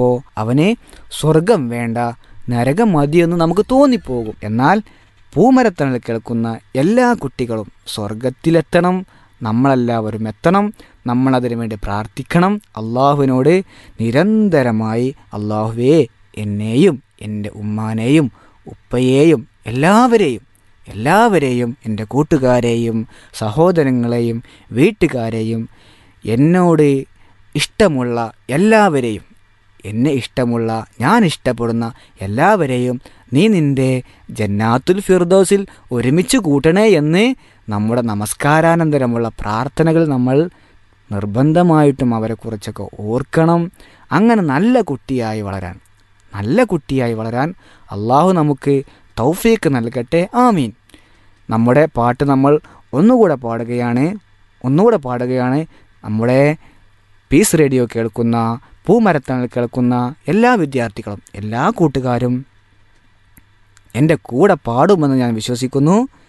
ചിന്തിക്കുമ്പോൾ അവന് സ്വർഗം വേണ്ട നരകം മതിയെന്ന് നമുക്ക് തോന്നിപ്പോകും എന്നാൽ പൂമരത്തണൽ കേൾക്കുന്ന എല്ലാ കുട്ടികളും സ്വർഗത്തിലെത്തണം നമ്മളെല്ലാവരും എത്തണം നമ്മളതിനു വേണ്ടി പ്രാർത്ഥിക്കണം അള്ളാഹുവിനോട് നിരന്തരമായി അള്ളാഹുവേ എന്നെയും എൻ്റെ ഉമ്മാനെയും ഉപ്പയെയും എല്ലാവരെയും എല്ലാവരെയും എൻ്റെ കൂട്ടുകാരെയും സഹോദരങ്ങളെയും വീട്ടുകാരെയും എന്നോട് ഇഷ്ടമുള്ള എല്ലാവരെയും എന്നെ ഇഷ്ടമുള്ള ഞാൻ ഇഷ്ടപ്പെടുന്ന എല്ലാവരെയും നീ നിൻ്റെ ജന്നാത്തുൽ ഫിർദോസിൽ ഒരുമിച്ച് കൂട്ടണേ എന്ന് നമ്മുടെ നമസ്കാരാനന്തരമുള്ള പ്രാർത്ഥനകൾ നമ്മൾ നിർബന്ധമായിട്ടും അവരെക്കുറിച്ചൊക്കെ ഓർക്കണം അങ്ങനെ നല്ല കുട്ടിയായി വളരാൻ നല്ല കുട്ടിയായി വളരാൻ അള്ളാഹു നമുക്ക് തൗഫീക്ക് നൽകട്ടെ ആമീൻ നമ്മുടെ പാട്ട് നമ്മൾ ഒന്നുകൂടെ പാടുകയാണ് ഒന്നുകൂടെ പാടുകയാണ് നമ്മുടെ പീസ് റേഡിയോ കേൾക്കുന്ന പൂമരത്തണൽ കേൾക്കുന്ന എല്ലാ വിദ്യാർത്ഥികളും എല്ലാ കൂട്ടുകാരും എൻ്റെ കൂടെ പാടുമെന്ന് ഞാൻ വിശ്വസിക്കുന്നു